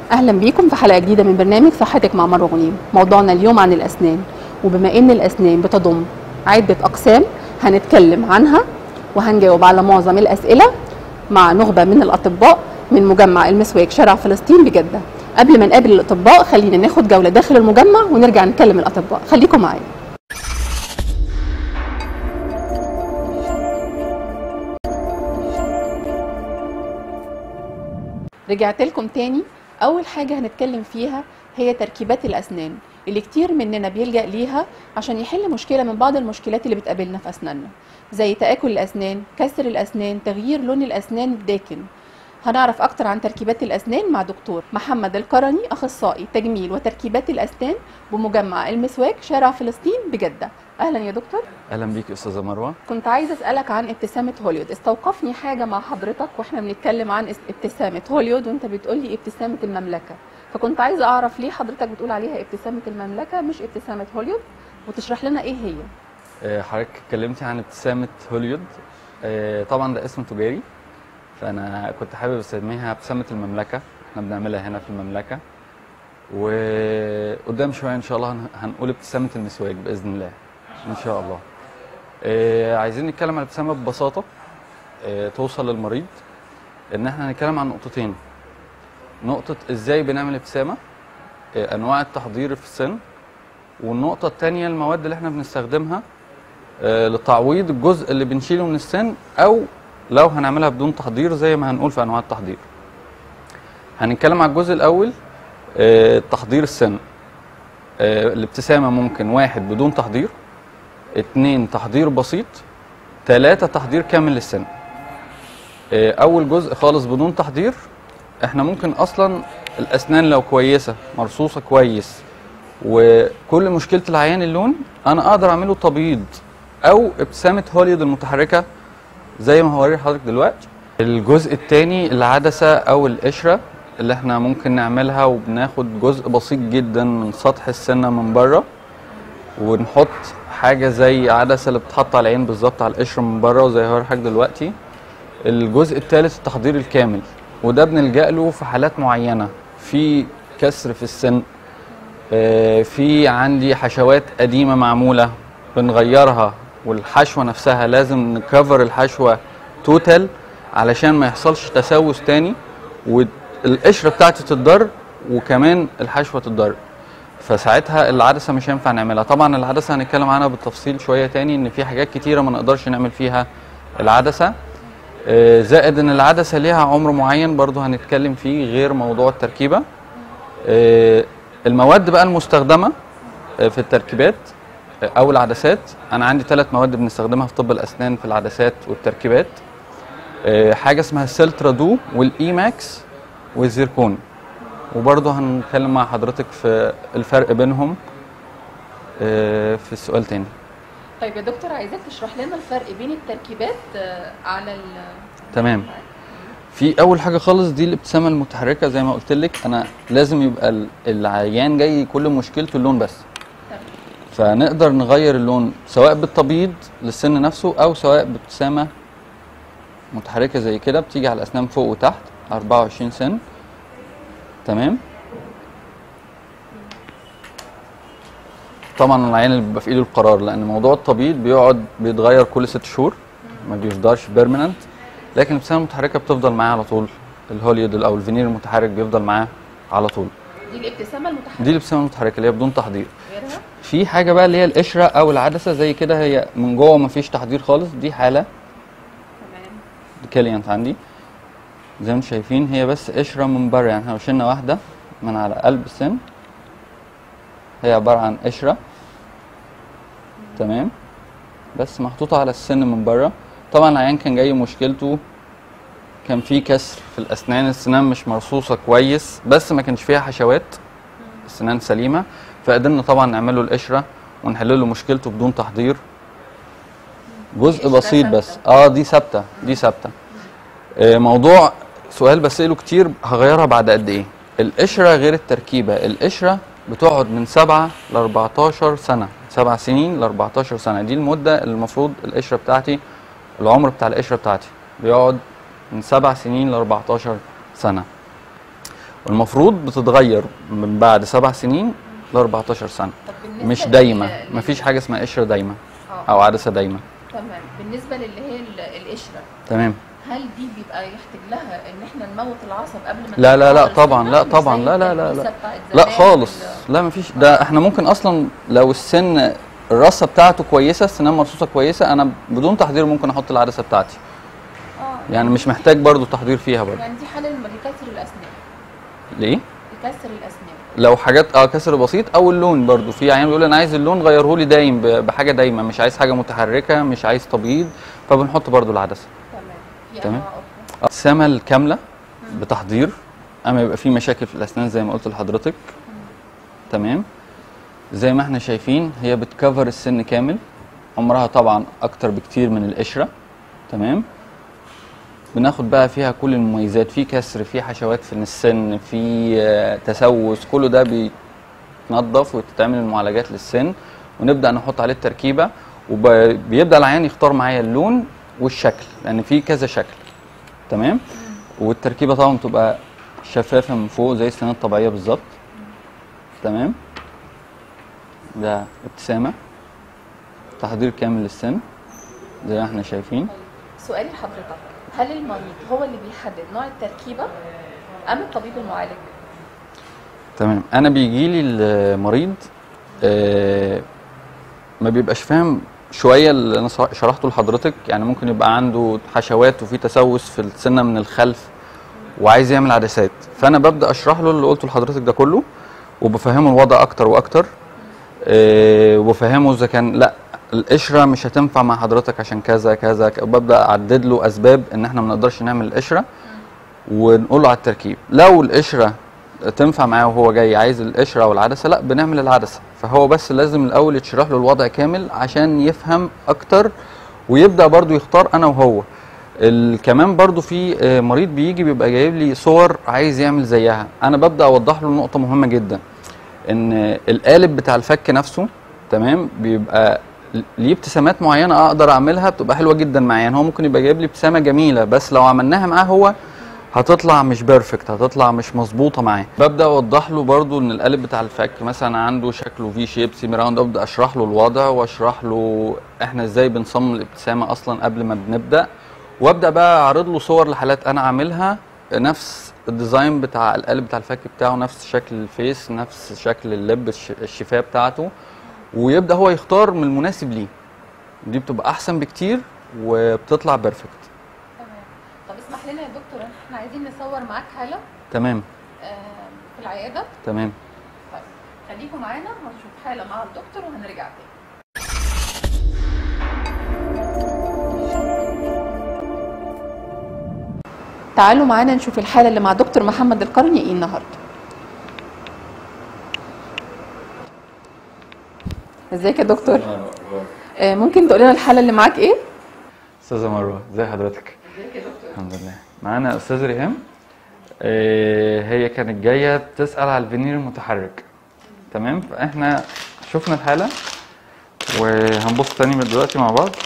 اهلا بيكم في حلقه جديده من برنامج صحتك مع مروه غنيم موضوعنا اليوم عن الاسنان وبما ان الاسنان بتضم عده اقسام هنتكلم عنها وهنجاوب على معظم الاسئله مع نخبه من الاطباء من مجمع المسواك شارع فلسطين بجده قبل ما نقابل الاطباء خلينا ناخد جوله داخل المجمع ونرجع نكلم الاطباء خليكم معايا رجعت لكم تاني اول حاجه هنتكلم فيها هي تركيبات الاسنان اللي كتير مننا بيلجأ ليها عشان يحل مشكله من بعض المشكلات اللي بتقابلنا في اسناننا زي تآكل الاسنان كسر الاسنان تغيير لون الاسنان الداكن هنعرف اكتر عن تركيبات الاسنان مع دكتور محمد القرني اخصائي تجميل وتركيبات الاسنان بمجمع المسواك شارع فلسطين بجده اهلا يا دكتور اهلا بيك استاذه مروه كنت عايزه اسالك عن ابتسامه هوليود استوقفني حاجه مع حضرتك واحنا بنتكلم عن اس- ابتسامه هوليود وانت بتقول لي ابتسامه المملكه فكنت عايزه اعرف ليه حضرتك بتقول عليها ابتسامه المملكه مش ابتسامه هوليود وتشرح لنا ايه هي آه، حضرتك اتكلمتي عن ابتسامه هوليود آه، طبعا ده اسم تجاري فانا كنت حابب اسميها ابتسامه المملكه احنا بنعملها هنا في المملكه وقدام شويه ان شاء الله هن- هنقول ابتسامه المسواك باذن الله ان شاء الله آه، عايزين نتكلم عن الابتسامه ببساطه آه، توصل للمريض ان احنا هنتكلم عن نقطتين نقطه ازاي بنعمل ابتسامه آه، انواع التحضير في السن والنقطة التانية المواد اللي احنا بنستخدمها آه، لتعويض الجزء اللي بنشيله من السن او لو هنعملها بدون تحضير زي ما هنقول في انواع التحضير هنتكلم على الجزء الاول آه، تحضير السن آه، الابتسامة ممكن واحد بدون تحضير اتنين تحضير بسيط تلاتة تحضير كامل للسن آه، اول جزء خالص بدون تحضير احنا ممكن اصلا الاسنان لو كويسة مرصوصة كويس وكل مشكله العيان اللون انا اقدر اعمله تبييض او ابتسامه هوليود المتحركه زي ما هوري لحضرتك دلوقتي الجزء الثاني العدسه او القشره اللي احنا ممكن نعملها وبناخد جزء بسيط جدا من سطح السنه من بره ونحط حاجه زي عدسه اللي بتتحط على العين بالظبط على القشره من بره وزي هوري لحضرتك دلوقتي الجزء الثالث التحضير الكامل وده بنلجأ له في حالات معينه في كسر في السن آه، في عندي حشوات قديمه معموله بنغيرها والحشوه نفسها لازم نكفر الحشوه توتال علشان ما يحصلش تسوس تاني والقشره بتاعتي تتضر وكمان الحشوه تتضر فساعتها العدسه مش هينفع نعملها طبعا العدسه هنتكلم عنها بالتفصيل شويه تاني ان في حاجات كتيره ما نقدرش نعمل فيها العدسه آه، زائد ان العدسه ليها عمر معين برضو هنتكلم فيه غير موضوع التركيبه آه، المواد بقى المستخدمه آه، في التركيبات آه، او العدسات انا عندي ثلاث مواد بنستخدمها في طب الاسنان في العدسات والتركيبات آه، حاجه اسمها السلترا دو والاي ماكس والزيركون وبرضه هنتكلم مع حضرتك في الفرق بينهم آه، في السؤال تاني طيب يا دكتور عايزاك تشرح لنا الفرق بين التركيبات آه، على ال تمام في اول حاجه خالص دي الابتسامه المتحركه زي ما قلت لك انا لازم يبقى ال- العيان جاي كل مشكلته اللون بس فنقدر نغير اللون سواء بالتبييض للسن نفسه او سواء بابتسامه متحركه زي كده بتيجي على الاسنان فوق وتحت 24 سن تمام طبعا العيان اللي بيبقى في ايده القرار لان موضوع التبييض بيقعد بيتغير كل ست شهور ما بيفضلش بيرمننت لكن الابتسامه المتحركه بتفضل معاه على طول الهوليود او الفينير المتحرك بيفضل معاه على طول دي الابتسامه المتحركه دي الابتسامه المتحركه اللي هي بدون تحضير غيرها في حاجه بقى اللي هي القشره او العدسه زي كده هي من جوه ما فيش تحضير خالص دي حاله تمام دي كاليانت عندي زي ما انتم شايفين هي بس قشره من بره يعني احنا لو شلنا واحده من على قلب السن هي عباره عن قشره تمام بس محطوطه على السن من بره طبعا العيان كان جاي مشكلته كان في كسر في الاسنان السنان مش مرصوصه كويس بس ما كانش فيها حشوات السنان سليمه فقدرنا طبعا نعمل له القشره ونحل له مشكلته بدون تحضير جزء قشرة بسيط بس ثابتة. اه دي ثابته دي ثابته آه، موضوع سؤال بسأله كتير هغيرها بعد قد ايه القشره غير التركيبه القشره بتقعد من 7 ل 14 سنه 7 سنين ل 14 سنه دي المده اللي المفروض القشره بتاعتي العمر بتاع القشره بتاعتي بيقعد من 7 سنين ل 14 سنه المفروض بتتغير من بعد سبع سنين ل 14 سنه طب بالنسبة مش لل- دايمه لل- مفيش حاجه اسمها قشره دايمه آه. او عدسه دايمه تمام بالنسبه للي هي ال- القشره تمام هل دي بيبقى يحتاج لها ان احنا نموت العصب قبل ما لا لا لا نعمل طبعا سنة؟ لا مش طبعا زي لا لا لا التدبيسة لا بتاعت لا زمان خالص وال- لا مفيش ده احنا ممكن اصلا لو السن الرصه بتاعته كويسه السنان مرصوصه كويسه انا بدون تحضير ممكن احط العدسه بتاعتي اه يعني مش محتاج برضو تحضير فيها برضو يعني دي حاله لكسر الاسنان ليه لكسر الاسنان لو حاجات اه كسر بسيط او اللون برضو في عيان بيقول انا عايز اللون غيره لي دايم ب- بحاجه دايمه مش عايز حاجه متحركه مش عايز تبييض فبنحط برضو العدسه تمام في تمام. انواع اخرى السمه الكامله بتحضير اما يبقى في مشاكل في الاسنان زي ما قلت لحضرتك تمام زي ما احنا شايفين هي بتكفر السن كامل عمرها طبعا اكتر بكتير من القشره تمام بناخد بقى فيها كل المميزات في كسر في حشوات في السن في آه، تسوس كله ده بيتنضف وتتعمل المعالجات للسن ونبدا نحط عليه التركيبه وبيبدا العيان يختار معايا اللون والشكل لان في كذا شكل تمام والتركيبه طبعا بتبقى شفافه من فوق زي السنان الطبيعيه بالظبط تمام ده ابتسامه تحضير كامل للسن زي ما احنا شايفين سؤالي لحضرتك هل المريض هو اللي بيحدد نوع التركيبه ام الطبيب المعالج تمام انا بيجي لي المريض آه، ما بيبقاش فاهم شويه اللي انا ص- شرحته لحضرتك يعني ممكن يبقى عنده حشوات وفي تسوس في السنه من الخلف وعايز يعمل عدسات فانا ببدا اشرح له اللي قلته لحضرتك ده كله وبفهمه الوضع اكتر واكتر آه، وبفهمه اذا كان لا القشره مش هتنفع مع حضرتك عشان كذا كذا ك- وببدا اعدد له اسباب ان احنا ما نقدرش نعمل القشره ونقول له على التركيب لو القشره تنفع معاه وهو جاي عايز القشره او العدسه لا بنعمل العدسه فهو بس لازم الاول يتشرح له الوضع كامل عشان يفهم اكتر ويبدا برضو يختار انا وهو ال- كمان برضو في آه، مريض بيجي بيبقى جايب لي صور عايز يعمل زيها انا ببدا اوضح له نقطه مهمه جدا ان القالب بتاع الفك نفسه تمام بيبقى ليه ابتسامات معينه اقدر اعملها بتبقى حلوه جدا معايا يعني هو ممكن يبقى جايب لي ابتسامه جميله بس لو عملناها معاه هو هتطلع مش بيرفكت هتطلع مش مظبوطه معاه ببدا اوضح له برضو ان القالب بتاع الفك مثلا عنده شكله في شيب سيمي راوند ابدا اشرح له الوضع واشرح له احنا ازاي بنصمم الابتسامه اصلا قبل ما بنبدا وابدا بقى اعرض له صور لحالات انا عاملها نفس الديزاين بتاع القالب بتاع الفك بتاعه نفس شكل الفيس نفس شكل اللب الش- الشفاه بتاعته ويبدا هو يختار من المناسب ليه دي بتبقى احسن بكتير وبتطلع بيرفكت تمام طب اسمح لنا يا دكتور احنا عايزين نصور معاك حاله تمام آه، في العياده تمام طيب خليكم معانا هنشوف حاله مع الدكتور وهنرجع تاني تعالوا معانا نشوف الحالة اللي مع دكتور محمد القرني ايه النهارده ازيك يا دكتور آه، ممكن تقول لنا الحالة اللي معاك ايه استاذه مروه ازي حضرتك ازيك يا دكتور الحمد لله معانا استاذ ريهام آه، هي كانت جايه تسال على الفينير المتحرك تمام فاحنا شفنا الحاله وهنبص تاني من دلوقتي مع بعض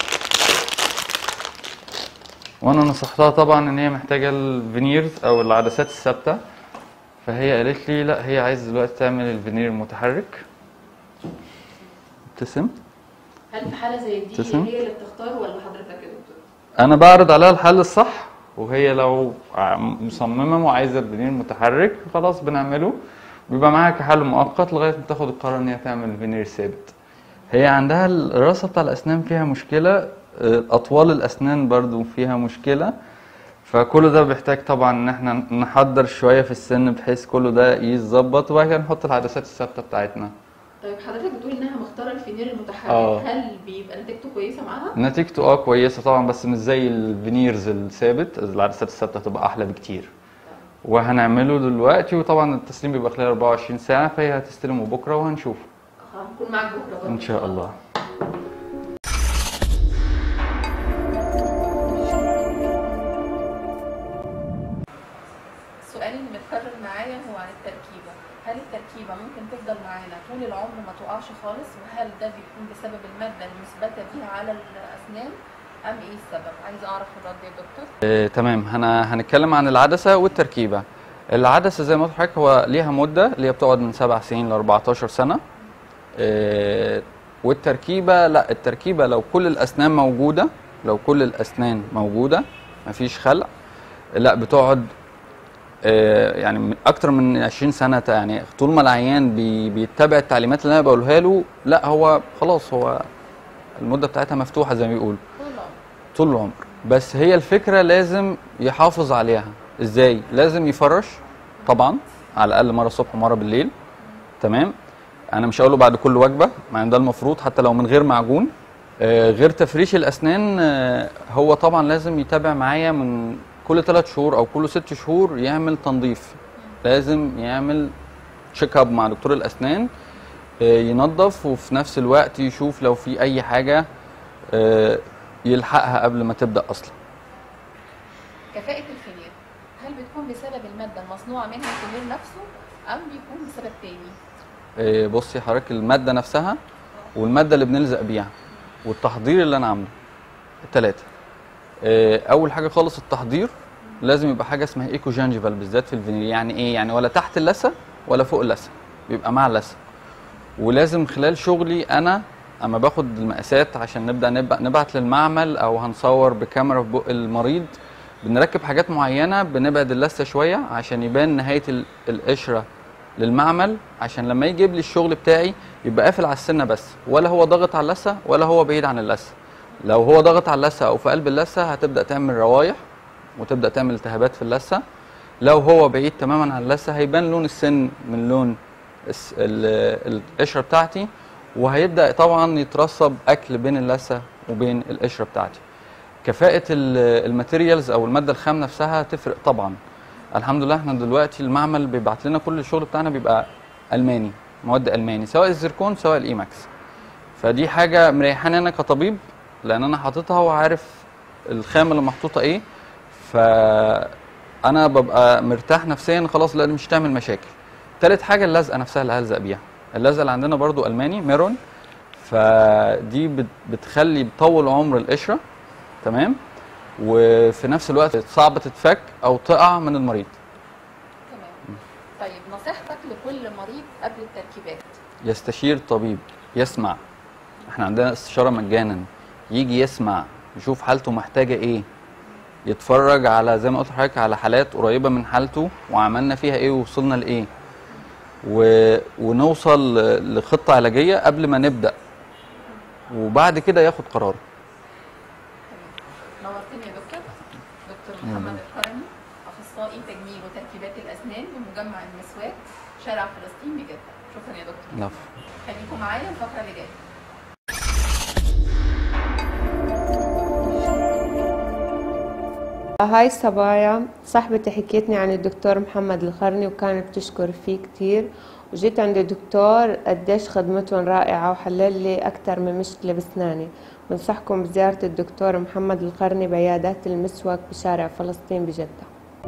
وانا نصحتها طبعا ان هي محتاجه الفينيرز او العدسات الثابته فهي قالت لي لا هي عايزه دلوقتي تعمل الفينير المتحرك ابتسم هل في حالة زي دي تسلم. هي اللي بتختار ولا حضرتك يا دكتور؟ انا بعرض عليها الحل الصح وهي لو ع- مصممه وعايزه الفينير متحرك خلاص بنعمله بيبقى معاها كحل مؤقت لغايه ما تاخد القرار ان هي تعمل فينير ثابت هي عندها الراسه بتاع الاسنان فيها مشكله آه، اطوال الاسنان برضو فيها مشكله فكل ده بيحتاج طبعا ان احنا نحضر شويه في السن بحيث كل ده يتظبط وبعد كده نحط العدسات الثابته بتاعتنا طيب حضرتك بتقول انها مختاره الفينير المتحرك آه. هل بيبقى نتيجته كويسه معاها؟ نتيجته اه كويسه طبعا بس مش زي الفينيرز الثابت العدسات الثابته هتبقى احلى بكتير وهنعمله دلوقتي وطبعا التسليم بيبقى خلال 24 ساعه فهي هتستلمه بكره وهنشوف هنكون معاك بكره برضه ان شاء الله السؤال اللي متكرر معايا هو عن التركيبه هل التركيبه ممكن تفضل معانا طول العمر ما تقعش خالص وهل ده بيكون بسبب الماده المثبته بيها على الاسنان ام ايه السبب عايزه اعرف الرد يا دكتور آه، تمام هن... هنتكلم عن العدسه والتركيبه العدسه زي ما قلت لحضرتك هو ليها مده اللي هي بتقعد من 7 سنين ل 14 سنه آه، والتركيبه لا التركيبه لو كل الاسنان موجوده لو كل الاسنان موجوده مفيش خلع لا بتقعد آه، يعني من اكتر من 20 سنه تا- يعني طول ما العيان بي بيتبع التعليمات اللي انا بقولها له لا هو خلاص هو المده بتاعتها مفتوحه زي ما بيقولوا طول العمر بس هي الفكره لازم يحافظ عليها ازاي لازم يفرش طبعا على الاقل مره الصبح ومره بالليل تمام انا مش هقوله بعد كل وجبه مع ان ده المفروض حتى لو من غير معجون آه، غير تفريش الاسنان آه، هو طبعا لازم يتابع معايا من كل ثلاث شهور او كل ست شهور يعمل تنظيف لازم يعمل تشيك اب مع دكتور الاسنان آه، ينظف وفي نفس الوقت يشوف لو في اي حاجه آه، يلحقها قبل ما تبدا اصلا كفاءة الفينير هل بتكون بسبب المادة المصنوعة منها الفينير نفسه أم بيكون بسبب تاني؟ آه، بصي حضرتك الماده نفسها والماده اللي بنلزق بيها والتحضير اللي انا عامله الثلاثه اول حاجه خالص التحضير لازم يبقى حاجه اسمها ايكو جانجيفال بالذات في الفينير يعني ايه يعني ولا تحت اللثه ولا فوق اللثه بيبقى مع اللثه ولازم خلال شغلي انا اما باخد المقاسات عشان نبدا نبقى نبعت للمعمل او هنصور بكاميرا في بق المريض بنركب حاجات معينه بنبعد اللثه شويه عشان يبان نهايه ال- القشره للمعمل عشان لما يجيب لي الشغل بتاعي يبقى قافل على السنه بس ولا هو ضاغط على اللثه ولا هو بعيد عن اللثه لو هو ضاغط على اللثه او في قلب اللثه هتبدا تعمل روايح وتبدا تعمل التهابات في اللثه لو هو بعيد تماما عن اللثه هيبان لون السن من لون الس- ال- القشره بتاعتي وهيبدا طبعا يترسب اكل بين اللثه وبين القشره بتاعتي كفاءه ال- الماتيريالز او الماده الخام نفسها تفرق طبعا الحمد لله احنا دلوقتي المعمل بيبعت لنا كل الشغل بتاعنا بيبقى الماني مواد الماني سواء الزيركون سواء الايماكس فدي حاجه مريحاني انا كطبيب لان انا حاططها وعارف الخامه اللي محطوطه ايه فانا ببقى مرتاح نفسيا خلاص لا دي مش هتعمل مشاكل تالت حاجه اللزقه نفسها اللي هلزق بيها اللزقه اللي عندنا برضو الماني ميرون فدي بت- بتخلي بتطول عمر القشره تمام وفي نفس الوقت صعب تتفك او تقع من المريض تمام طيب نصيحتك لكل مريض قبل التركيبات يستشير طبيب يسمع احنا عندنا استشاره مجانا يجي يسمع يشوف حالته محتاجه ايه يتفرج على زي ما قلت لحضرتك على حالات قريبه من حالته وعملنا فيها ايه ووصلنا لايه و... ونوصل لخطه علاجيه قبل ما نبدا وبعد كده ياخد قرار نورتني يا دكتور دكتور محمد الكرمي اخصائي تجميل وتركيبات الاسنان بمجمع المسواك شارع فلسطين بجده شكرا يا دكتور لا خليكم معايا الفقره اللي جايه هاي صبايا صاحبتي حكيتني عن الدكتور محمد الخرني وكانت بتشكر فيه كتير وجيت عند الدكتور قديش خدمتهم رائعة وحلل لي أكتر من مشكلة بسناني بنصحكم بزيارة الدكتور محمد القرني بعيادات المسواك بشارع فلسطين بجدة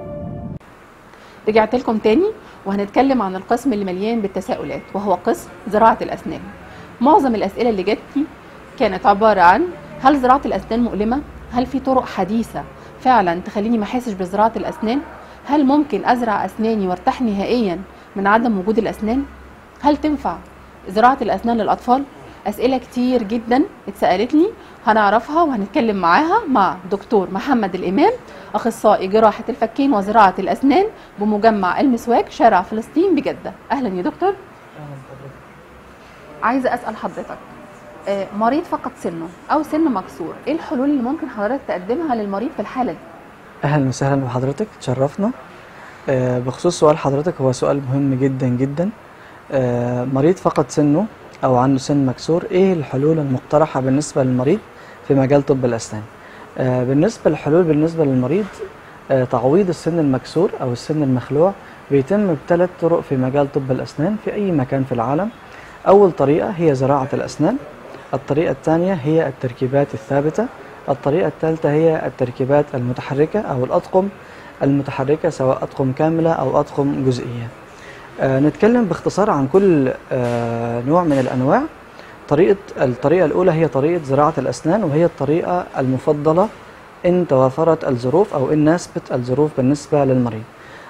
رجعت لكم تاني وهنتكلم عن القسم اللي مليان بالتساؤلات وهو قسم زراعة الأسنان معظم الأسئلة اللي جاتني كانت عبارة عن هل زراعة الأسنان مؤلمة؟ هل في طرق حديثة فعلا تخليني ما احسش بزراعة الأسنان؟ هل ممكن أزرع أسناني وارتاح نهائيا من عدم وجود الأسنان؟ هل تنفع زراعة الأسنان للأطفال؟ أسئلة كتير جدا اتسألت لي هنعرفها وهنتكلم معاها مع دكتور محمد الإمام أخصائي جراحة الفكين وزراعة الأسنان بمجمع المسواك شارع فلسطين بجدة أهلا يا دكتور عايزة أسأل حضرتك آه، مريض فقد سنه أو سن مكسور إيه الحلول اللي ممكن حضرتك تقدمها للمريض في الحالة دي؟ اهلا وسهلا بحضرتك تشرفنا آه، بخصوص سؤال حضرتك هو سؤال مهم جدا جدا آه، مريض فقد سنه او عنده سن مكسور ايه الحلول المقترحه بالنسبه للمريض في مجال طب الاسنان آه، بالنسبه للحلول بالنسبه للمريض آه، تعويض السن المكسور او السن المخلوع بيتم بثلاث طرق في مجال طب الاسنان في اي مكان في العالم اول طريقه هي زراعه الاسنان الطريقه الثانيه هي التركيبات الثابته الطريقة الثالثة هي التركيبات المتحركة أو الأطقم المتحركة سواء أطقم كاملة أو أطقم جزئية آه نتكلم باختصار عن كل آه نوع من الأنواع طريقة الطريقة الأولى هي طريقة زراعة الأسنان وهي الطريقة المفضلة إن توافرت الظروف أو إن ناسبت الظروف بالنسبة للمريض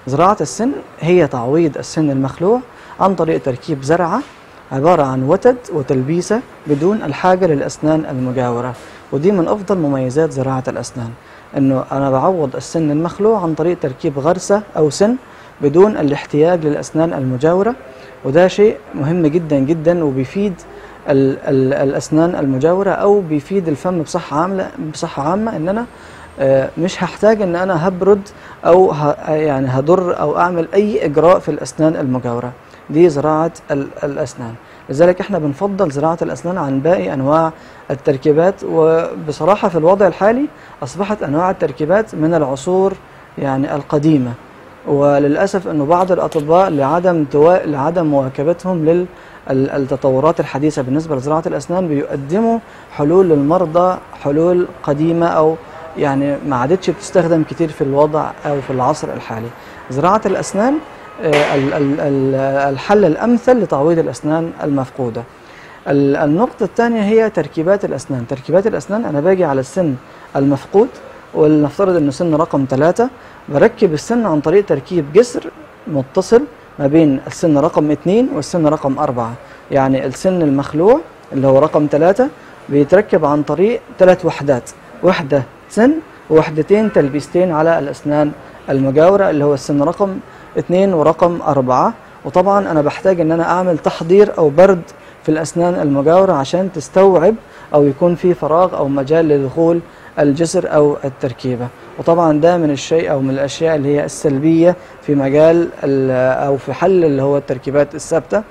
زراعة السن هي تعويض السن المخلوع عن طريق تركيب زرعة عبارة عن وتد وتلبيسة بدون الحاجة للأسنان المجاورة ودي من أفضل مميزات زراعة الأسنان إنه أنا بعوض السن المخلوع عن طريق تركيب غرسة أو سن بدون الاحتياج للأسنان المجاورة وده شيء مهم جدا جدا وبيفيد ال ال الأسنان المجاورة أو بيفيد الفم بصحة عامة بصحة عامة إن أنا آه، مش هحتاج ان انا هبرد او ه- يعني هضر او اعمل اي اجراء في الاسنان المجاوره دي زراعه ال- الاسنان لذلك احنا بنفضل زراعه الاسنان عن باقي انواع التركيبات وبصراحه في الوضع الحالي اصبحت انواع التركيبات من العصور يعني القديمه وللاسف انه بعض الاطباء لعدم توا... لعدم مواكبتهم لل ال- التطورات الحديثه بالنسبه لزراعه الاسنان بيقدموا حلول للمرضى حلول قديمه او يعني ما عادتش بتستخدم كتير في الوضع او في العصر الحالي زراعه الاسنان آه، ال- ال- ال- الحل الامثل لتعويض الاسنان المفقوده ال- النقطة الثانية هي تركيبات الأسنان تركيبات الأسنان أنا باجي على السن المفقود ولنفترض أنه سن رقم ثلاثة بركب السن عن طريق تركيب جسر متصل ما بين السن رقم اثنين والسن رقم أربعة يعني السن المخلوع اللي هو رقم ثلاثة بيتركب عن طريق ثلاث وحدات وحدة سن ووحدتين تلبيستين على الأسنان المجاورة اللي هو السن رقم اثنين ورقم أربعة وطبعا أنا بحتاج أن أنا أعمل تحضير أو برد في الأسنان المجاورة عشان تستوعب أو يكون في فراغ أو مجال لدخول الجسر أو التركيبة وطبعا ده من الشيء أو من الأشياء اللي هي السلبية في مجال ال- أو في حل اللي هو التركيبات الثابتة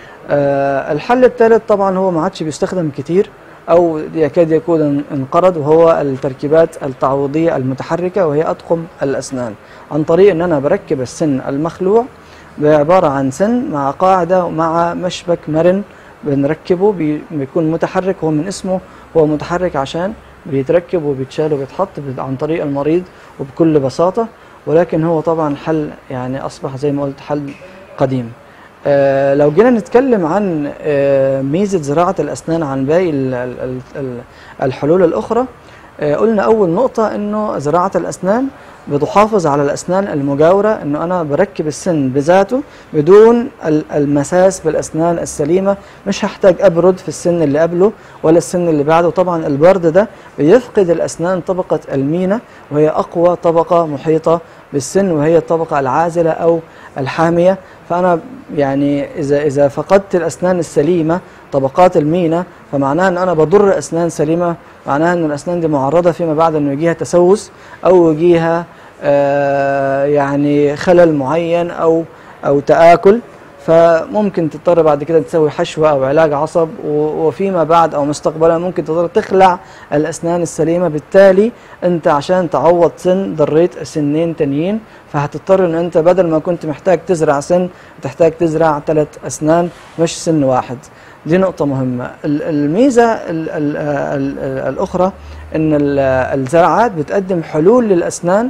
آه، الحل الثالث طبعا هو ما عادش بيستخدم كتير او يكاد يكون ان- انقرض وهو التركيبات التعويضيه المتحركه وهي اطقم الاسنان عن طريق ان انا بركب السن المخلوع بعباره عن سن مع قاعده ومع مشبك مرن بنركبه بي- بيكون متحرك هو من اسمه هو متحرك عشان بيتركب وبيتشال وبيتحط بال- عن طريق المريض وبكل بساطه ولكن هو طبعا حل يعني اصبح زي ما قلت حل قديم آه، لو جينا نتكلم عن آه، ميزة زراعة الأسنان عن باقي ال- ال- ال- ال- الحلول الأخرى آه، قلنا أول نقطة إنه زراعة الأسنان بتحافظ على الأسنان المجاورة إنه أنا بركب السن بذاته بدون ال- المساس بالأسنان السليمة مش هحتاج أبرد في السن اللي قبله ولا السن اللي بعده طبعا البرد ده بيفقد الأسنان طبقة المينا وهي أقوى طبقة محيطة بالسن وهي الطبقة العازلة أو الحامية فأنا يعني إذا إذا فقدت الأسنان السليمة طبقات المينا فمعناها أن أنا بضر أسنان سليمة معناها أن الأسنان دي معرضة فيما بعد أنه يجيها تسوس أو يجيها آه يعني خلل معين أو أو تآكل فممكن تضطر بعد كده تسوي حشوة أو علاج عصب و- وفيما بعد أو مستقبلا ممكن تضطر تخلع الأسنان السليمة بالتالي أنت عشان تعوض سن ضريت سنين تانيين فهتضطر أن أنت بدل ما كنت محتاج تزرع سن تحتاج تزرع ثلاث أسنان مش سن واحد دي نقطة مهمة ال- الميزة ال- ال- ال- ال- الأخرى أن ال- الزراعات بتقدم حلول للأسنان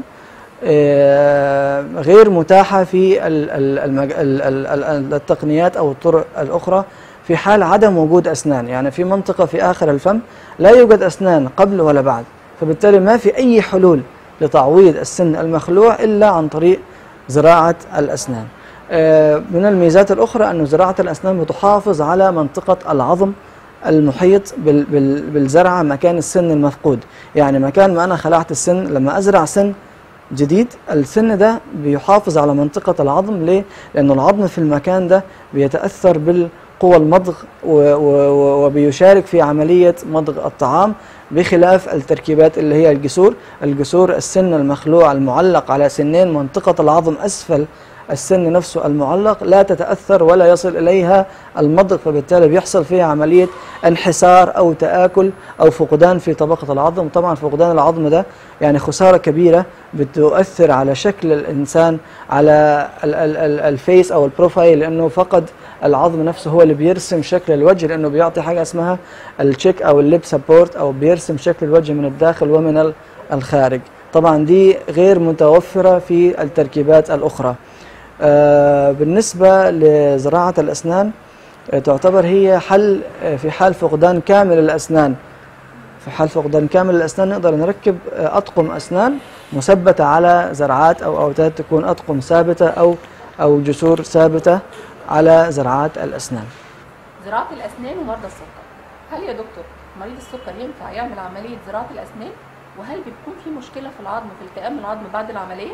آه، غير متاحة في ال- ال- المج- ال- ال- ال- التقنيات أو الطرق الأخرى في حال عدم وجود أسنان يعني في منطقة في آخر الفم لا يوجد أسنان قبل ولا بعد فبالتالي ما في أي حلول لتعويض السن المخلوع إلا عن طريق زراعة الأسنان آه، من الميزات الأخرى أن زراعة الأسنان بتحافظ على منطقة العظم المحيط بال- بال- بالزرعة مكان السن المفقود يعني مكان ما أنا خلعت السن لما أزرع سن جديد السن ده بيحافظ على منطقة العظم ليه؟ لأن العظم في المكان ده بيتأثر بالقوى المضغ و- و- و- وبيشارك في عملية مضغ الطعام بخلاف التركيبات اللي هي الجسور الجسور السن المخلوع المعلق على سنين منطقة العظم أسفل السن نفسه المعلق لا تتأثر ولا يصل إليها المضغ فبالتالي بيحصل فيها عملية انحسار أو تآكل أو فقدان في طبقة العظم طبعا فقدان العظم ده يعني خسارة كبيرة بتؤثر على شكل الإنسان على ال- ال- ال- الفيس أو البروفايل لأنه فقد العظم نفسه هو اللي بيرسم شكل الوجه لأنه بيعطي حاجة اسمها التشيك أو الليب سبورت أو بيرسم شكل الوجه من الداخل ومن ال- الخارج طبعا دي غير متوفرة في التركيبات الأخرى آه، بالنسبة لزراعة الأسنان آه، تعتبر هي حل آه، في حال فقدان كامل الأسنان في حال فقدان كامل الأسنان نقدر نركب آه، أطقم أسنان مثبته على زرعات او اوتاد تكون اطقم ثابته او او جسور ثابته على زرعات الاسنان زراعه الاسنان ومرضى السكر هل يا دكتور مريض السكر ينفع يعمل عمليه زراعه الاسنان وهل بتكون في مشكله في العظم في التئام العظم بعد العمليه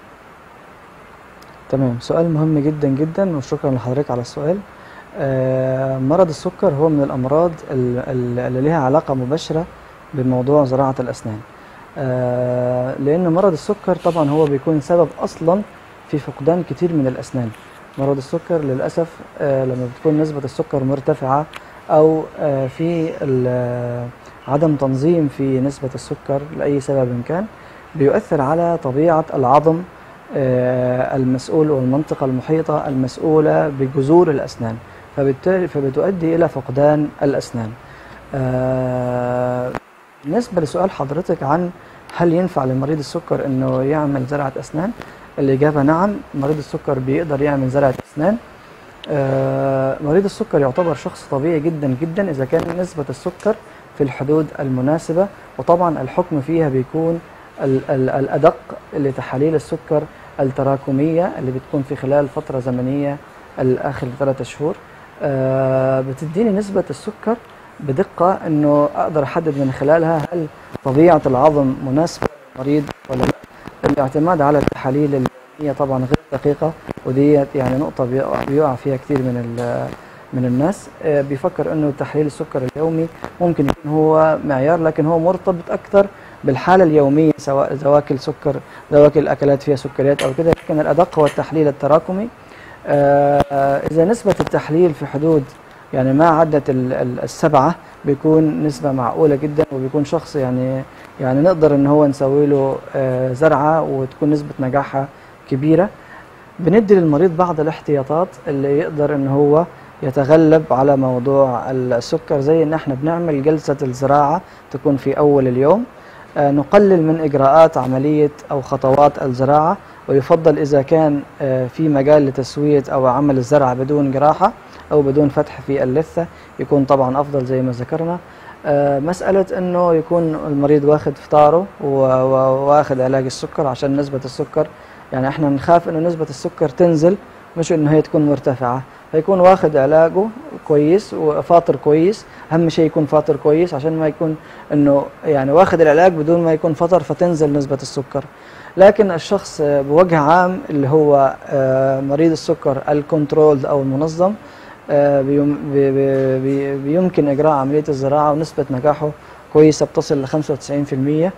تمام سؤال مهم جدا جدا وشكرا لحضرتك على السؤال آه، مرض السكر هو من الأمراض ال- ال- اللي لها علاقة مباشرة بموضوع زراعة الأسنان آه، لأن مرض السكر طبعا هو بيكون سبب أصلا في فقدان كتير من الأسنان مرض السكر للأسف آه، لما بتكون نسبة السكر مرتفعة أو آه، في ال- عدم تنظيم في نسبة السكر لأي سبب كان بيؤثر على طبيعة العظم آه، المسؤول والمنطقة المحيطة المسؤولة بجذور الأسنان فبالتالي فبتؤدي إلى فقدان الأسنان آه، بالنسبة لسؤال حضرتك عن هل ينفع لمريض السكر أنه يعمل زرعة أسنان الإجابة نعم مريض السكر بيقدر يعمل زرعة أسنان آه، مريض السكر يعتبر شخص طبيعي جدا جدا إذا كان نسبة السكر في الحدود المناسبة وطبعا الحكم فيها بيكون ال- ال- الأدق لتحاليل السكر التراكمية اللي بتكون في خلال فترة زمنية الآخر ثلاثة شهور آه، بتديني نسبة السكر بدقة انه اقدر احدد من خلالها هل طبيعة العظم مناسبة للمريض ولا لا الاعتماد على التحاليل اليومية طبعا غير دقيقة ودي يعني نقطة بيقع, بيقع فيها كثير من ال- من الناس آه، بيفكر انه تحليل السكر اليومي ممكن يكون هو معيار لكن هو مرتبط اكثر بالحالة اليومية سواء إذا واكل سكر إذا واكل أكلات فيها سكريات أو كذا لكن الأدق هو التحليل التراكمي آه، آه، إذا نسبة التحليل في حدود يعني ما عدت ال- ال- السبعة بيكون نسبة معقولة جدا وبيكون شخص يعني يعني نقدر إن هو نسوي له آه، زرعة وتكون نسبة نجاحها كبيرة بندي للمريض بعض الاحتياطات اللي يقدر إن هو يتغلب على موضوع السكر زي إن احنا بنعمل جلسة الزراعة تكون في أول اليوم آه، نقلل من إجراءات عملية أو خطوات الزراعة ويفضل إذا كان آه، في مجال لتسوية أو عمل الزرع بدون جراحة أو بدون فتح في اللثة يكون طبعا أفضل زي ما ذكرنا آه، مسألة أنه يكون المريض واخد فطاره و- و- واخد علاج السكر عشان نسبة السكر يعني احنا نخاف أنه نسبة السكر تنزل مش أنه هي تكون مرتفعة فيكون واخد علاجه كويس وفاطر كويس أهم شيء يكون فاطر كويس عشان ما يكون أنه يعني واخد العلاج بدون ما يكون فطر فتنزل نسبة السكر لكن الشخص آه، بوجه عام اللي هو آه، مريض السكر الكنترولد أو المنظم آه، بيم- بي- بي- بي- بيمكن إجراء عملية الزراعة ونسبة نجاحه كويسة بتصل ل 95%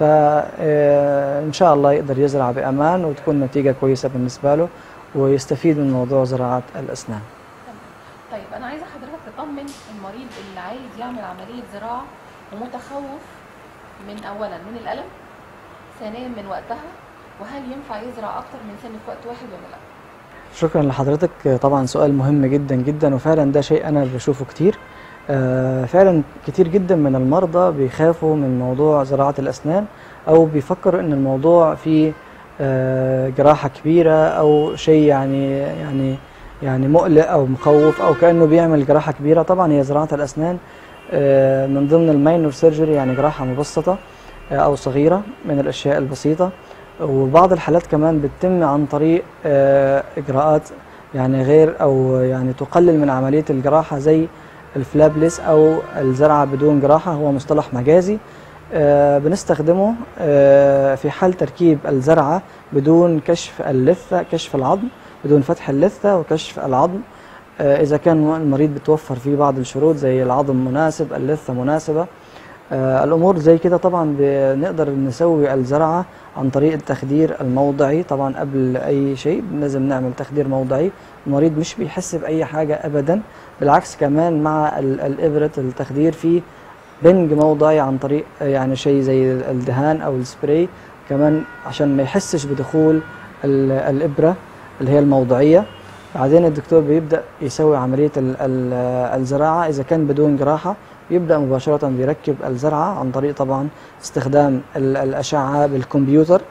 فإن شاء الله يقدر يزرع بأمان وتكون نتيجة كويسة بالنسبة له ويستفيد من موضوع زراعة الأسنان طيب انا عايزه حضرتك تطمن المريض اللي عايز يعمل عمليه زراعه ومتخوف من اولا من الالم ثانيا من وقتها وهل ينفع يزرع اكتر من سنه في وقت واحد ولا لا شكرا لحضرتك طبعا سؤال مهم جدا جدا وفعلا ده شيء انا بشوفه كتير آه، فعلا كتير جدا من المرضى بيخافوا من موضوع زراعة الأسنان أو بيفكروا إن الموضوع فيه آه، جراحة كبيرة أو شيء يعني يعني يعني مقلق أو مخوف أو كأنه بيعمل جراحة كبيرة طبعا هي زراعة الأسنان آه، من ضمن الماينور سيرجري يعني جراحة مبسطة آه، أو صغيرة من الأشياء البسيطة وبعض الحالات كمان بتتم عن طريق آه، إجراءات يعني غير أو يعني تقلل من عملية الجراحة زي الفلابلس أو الزرعة بدون جراحة هو مصطلح مجازي آه، بنستخدمه آه، في حال تركيب الزرعة بدون كشف اللثة كشف العظم بدون فتح اللثة وكشف العظم آه، إذا كان المريض بتوفر فيه بعض الشروط زي العظم مناسب اللثة مناسبة آه، الأمور زي كده طبعا بنقدر نسوي الزرعة عن طريق التخدير الموضعي طبعا قبل أي شيء لازم نعمل تخدير موضعي المريض مش بيحس بأي حاجة أبدا بالعكس كمان مع ال- الإبرة التخدير في بنج موضعي عن طريق آه، يعني شيء زي الدهان أو السبراي كمان عشان ما يحسش بدخول ال- الإبرة اللي هي الموضعية بعدين الدكتور بيبدأ يسوي عملية ال- ال- الزراعة إذا كان بدون جراحة يبدأ مباشرة بيركب الزرعة عن طريق طبعا استخدام ال- الأشعة بالكمبيوتر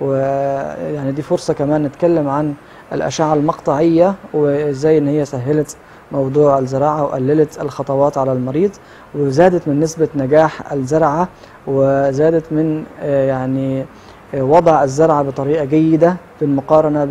ويعني دي فرصة كمان نتكلم عن الأشعة المقطعية وإزاي إن هي سهلت موضوع الزراعة وقللت الخطوات على المريض وزادت من نسبة نجاح الزرعة وزادت من آه، يعني آه، وضع الزرعة بطريقة جيدة بالمقارنة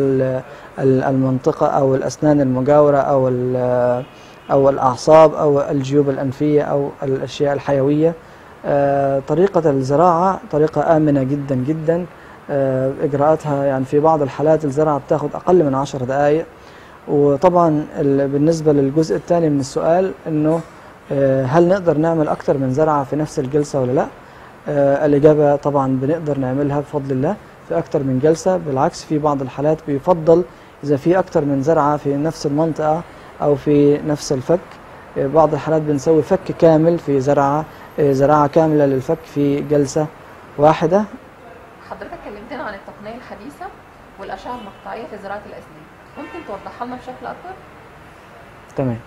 بالمنطقة أو الأسنان المجاورة أو ال- أو الأعصاب أو الجيوب الأنفية أو الأشياء الحيوية آه، طريقة الزراعة طريقة آمنة جدا جدا آه، إجراءاتها يعني في بعض الحالات الزراعة بتاخد أقل من عشر دقائق وطبعا ال- بالنسبة للجزء الثاني من السؤال إنه آه، هل نقدر نعمل أكتر من زرعة في نفس الجلسة ولا لا؟ آه، الإجابة طبعا بنقدر نعملها بفضل الله في أكتر من جلسة بالعكس في بعض الحالات بيفضل إذا في أكتر من زرعة في نفس المنطقة أو في نفس الفك آه، بعض الحالات بنسوي فك كامل في زرعة آه، زراعة كاملة للفك في جلسة واحدة حضرتك كلمتنا عن التقنيه الحديثه والاشعه المقطعيه في زراعه الاسنان ممكن توضحها لنا بشكل اكبر تمام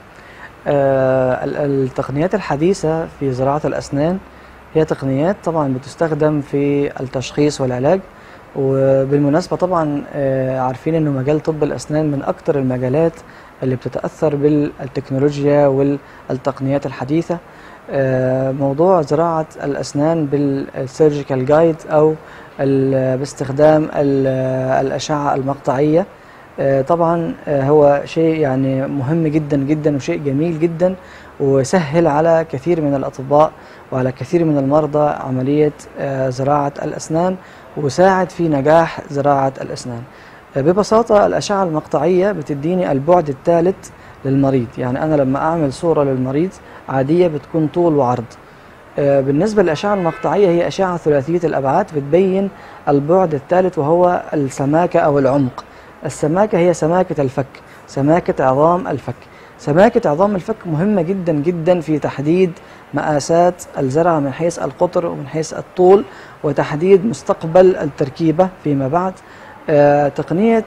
آه ال- التقنيات الحديثة في زراعة الأسنان هي تقنيات طبعا بتستخدم في التشخيص والعلاج وبالمناسبة طبعا آه عارفين أنه مجال طب الأسنان من أكثر المجالات اللي بتتأثر بالتكنولوجيا والتقنيات الحديثة آه موضوع زراعة الأسنان بالسيرجيكال جايد أو ال- باستخدام ال- الأشعة المقطعية آه، طبعا آه، هو شيء يعني مهم جدا جدا وشيء جميل جدا وسهل على كثير من الأطباء وعلى كثير من المرضى عملية آه، زراعة الأسنان وساعد في نجاح زراعة الأسنان آه، ببساطة الأشعة المقطعية بتديني البعد الثالث للمريض يعني أنا لما أعمل صورة للمريض عادية بتكون طول وعرض آه، بالنسبة للأشعة المقطعية هي أشعة ثلاثية الأبعاد بتبين البعد الثالث وهو السماكة أو العمق السماكة هي سماكة الفك سماكة عظام الفك سماكة عظام الفك مهمة جدا جدا في تحديد مقاسات الزرعة من حيث القطر ومن حيث الطول وتحديد مستقبل التركيبة فيما بعد آه، تقنية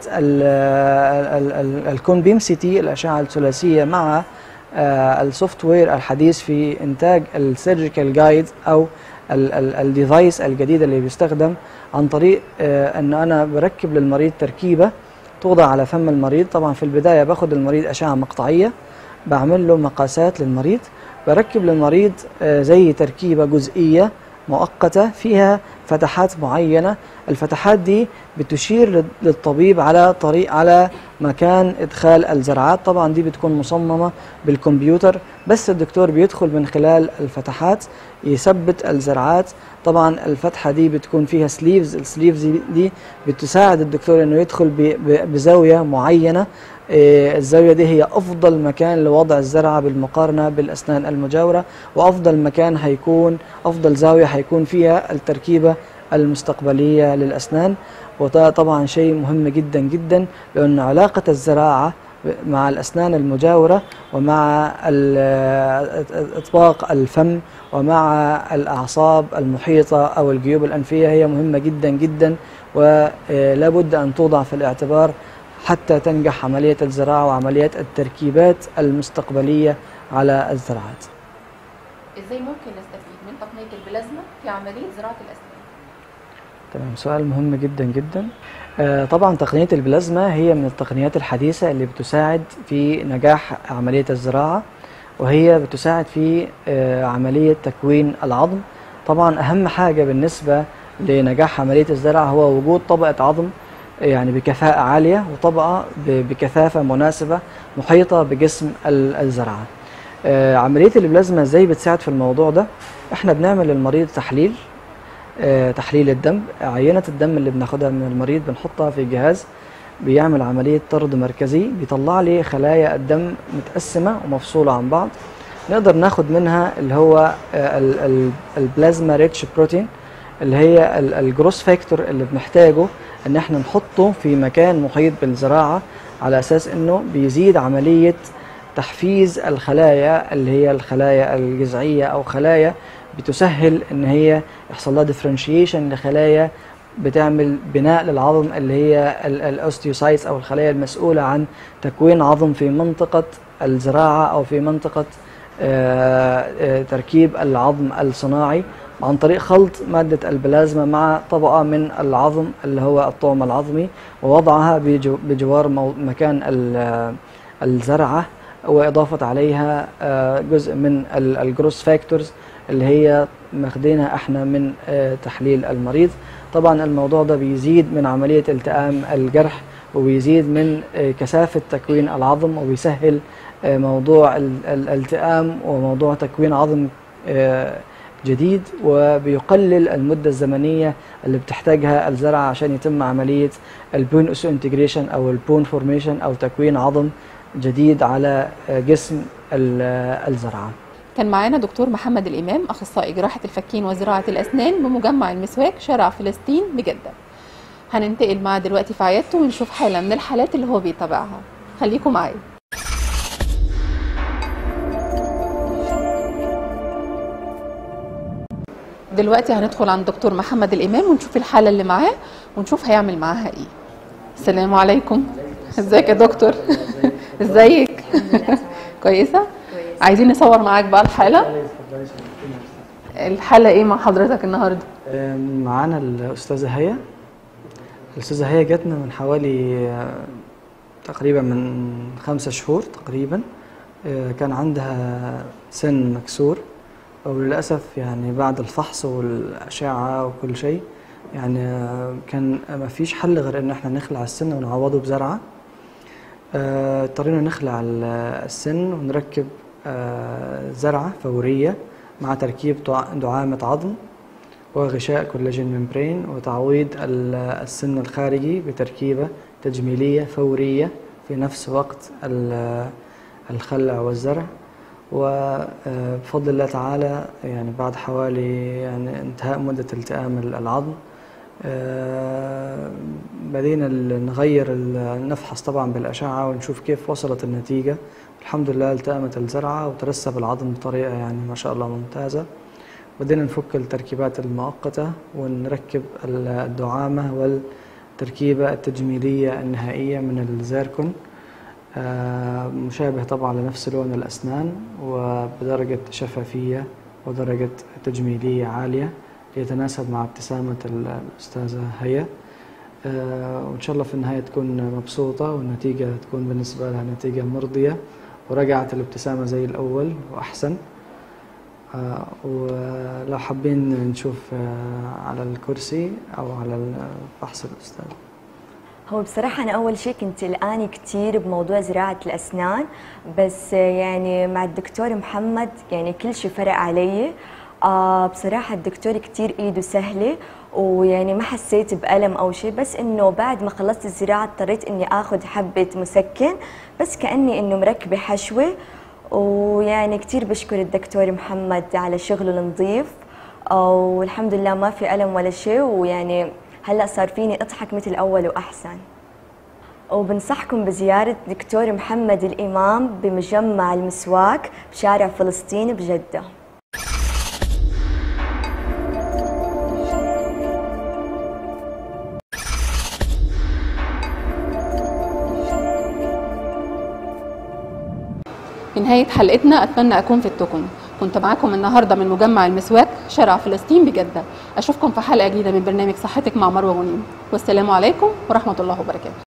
الكون بيم سي تي الأشعة الثلاثية مع آه، السوفت وير الحديث في إنتاج السيرجيكال جايد أو الديفايس الجديد اللي بيستخدم عن طريق آه، أن أنا بركب للمريض تركيبة توضع على فم المريض طبعا في البداية باخد المريض أشعة مقطعية بعمل له مقاسات للمريض بركب للمريض آه، زي تركيبة جزئية مؤقتة فيها فتحات معينة الفتحات دي بتشير لل- للطبيب على طريق على مكان إدخال الزرعات طبعا دي بتكون مصممة بالكمبيوتر بس الدكتور بيدخل من خلال الفتحات يثبت الزرعات طبعا الفتحة دي بتكون فيها سليفز السليفز دي بتساعد الدكتور انه يدخل ب- ب- بزاوية معينة إيه، الزاوية دي هي أفضل مكان لوضع الزرعة بالمقارنة بالأسنان المجاورة وأفضل مكان هيكون أفضل زاوية هيكون فيها التركيبة المستقبلية للأسنان وده طبعا شيء مهم جدا جدا لأن علاقة الزراعة مع الأسنان المجاورة ومع ال- إطباق الفم ومع الأعصاب المحيطة أو الجيوب الأنفية هي مهمة جدا جدا ولا بد أن توضع في الاعتبار حتى تنجح عملية الزراعة وعملية التركيبات المستقبلية على الزراعات ازاي ممكن نستفيد من تقنيه البلازما في عمليه زراعه الاسنان تمام سؤال مهم جدا جدا آه، طبعا تقنية البلازما هي من التقنيات الحديثة اللي بتساعد في نجاح عملية الزراعة وهي بتساعد في آه، عملية تكوين العظم طبعا أهم حاجة بالنسبة لنجاح عملية الزراعة هو وجود طبقة عظم يعني بكفاءة عالية وطبقة ب- بكثافة مناسبة محيطة بجسم ال- الزرعة آه، عملية البلازما ازاي بتساعد في الموضوع ده احنا بنعمل للمريض تحليل آه، تحليل الدم عينة الدم اللي بناخدها من المريض بنحطها في جهاز بيعمل عملية طرد مركزي بيطلع لي خلايا الدم متقسمة ومفصولة عن بعض نقدر ناخد منها اللي هو آه، ال- ال- البلازما ريتش بروتين اللي هي ال- الجروس فاكتور اللي بنحتاجه ان احنا نحطه في مكان محيط بالزراعة على اساس انه بيزيد عملية تحفيز الخلايا اللي هي الخلايا الجذعية او خلايا بتسهل ان هي يحصل لها ديفرنشيشن لخلايا بتعمل بناء للعظم اللي هي الاوستيوسايتس او الخلايا المسؤولة عن تكوين عظم في منطقة الزراعة او في منطقة آه، آه، تركيب العظم الصناعي عن طريق خلط مادة البلازما مع طبقة من العظم اللي هو الطعم العظمي ووضعها بجو- بجوار مو- مكان ال- الزرعة واضافه عليها آه، جزء من الجروس فاكتورز اللي هي ماخدينها احنا من آه، تحليل المريض طبعا الموضوع ده بيزيد من عمليه التئام الجرح وبيزيد من آه، كثافه تكوين العظم وبيسهل آه، موضوع ال- ال- الالتئام وموضوع تكوين عظم آه، جديد وبيقلل المده الزمنيه اللي بتحتاجها الزرعه عشان يتم عمليه البون اوسو انتجريشن او البون فورميشن او تكوين عظم جديد على آه، جسم ال- آه، الزرعه كان معانا دكتور محمد الإمام أخصائي جراحة الفكين وزراعة الأسنان بمجمع المسواك شارع فلسطين بجدة هننتقل معاه دلوقتي في عيادته ونشوف حالة من الحالات اللي هو بيتابعها خليكم معايا دلوقتي هندخل عند دكتور محمد الإمام ونشوف الحالة اللي معاه ونشوف هيعمل معاها إيه السلام عليكم ازيك يا دكتور ازيك كويسة عايزين نصور معاك بقى الحالة الحالة ايه مع حضرتك النهارده آم، معانا الأستاذة هيا الأستاذة هيا جاتنا من حوالي آه، تقريبا من خمسة شهور تقريبا آه، كان عندها سن مكسور وللأسف يعني بعد الفحص والأشعة وكل شيء يعني آه، كان ما فيش حل غير إن احنا نخلع السن ونعوضه بزرعة آه، اضطرينا نخلع ال- السن ونركب آه، زرعة فورية مع تركيب دع- دعامة عظم وغشاء كولاجين ممبرين وتعويض ال- السن الخارجي بتركيبة تجميلية فورية في نفس وقت ال- الخلع والزرع وبفضل الله تعالى يعني بعد حوالي يعني انتهاء مدة التئام ال- العظم آه، بدينا ال- نغير ال- نفحص طبعا بالأشعة ونشوف كيف وصلت النتيجة الحمد لله التأمت الزرعة وترسب العظم بطريقة يعني ما شاء الله ممتازة بدينا نفك التركيبات المؤقتة ونركب ال- الدعامة والتركيبة التجميلية النهائية من الزيركون آه، مشابه طبعا لنفس لون الأسنان وبدرجة شفافية ودرجة تجميلية عالية يتناسب مع ابتسامة ال- الأستاذة هيا آه، وإن شاء الله في النهاية تكون مبسوطة والنتيجة تكون بالنسبة لها نتيجة مرضية ورجعت الابتسامة زي الأول وأحسن آه، ولو حابين نشوف آه، على الكرسي أو على فحص الأستاذ هو بصراحة أنا أول شيء كنت قلقانة كتير بموضوع زراعة الأسنان بس يعني مع الدكتور محمد يعني كل شيء فرق علي آه بصراحة الدكتور كتير إيده سهلة ويعني ما حسيت بألم أو شيء بس إنه بعد ما خلصت الزراعة اضطريت إني آخذ حبة مسكن بس كأني إنه مركبة حشوة ويعني كتير بشكر الدكتور محمد على شغله النظيف والحمد لله ما في ألم ولا شيء ويعني هلا صار فيني اضحك مثل اول واحسن وبنصحكم بزيارة دكتور محمد الإمام بمجمع المسواك بشارع فلسطين بجدة في نهاية حلقتنا أتمنى أكون فدتكم كنت معاكم النهاردة من مجمع المسواك شارع فلسطين بجدة أشوفكم في حلقة جديدة من برنامج صحتك مع مروة غنيم والسلام عليكم ورحمة الله وبركاته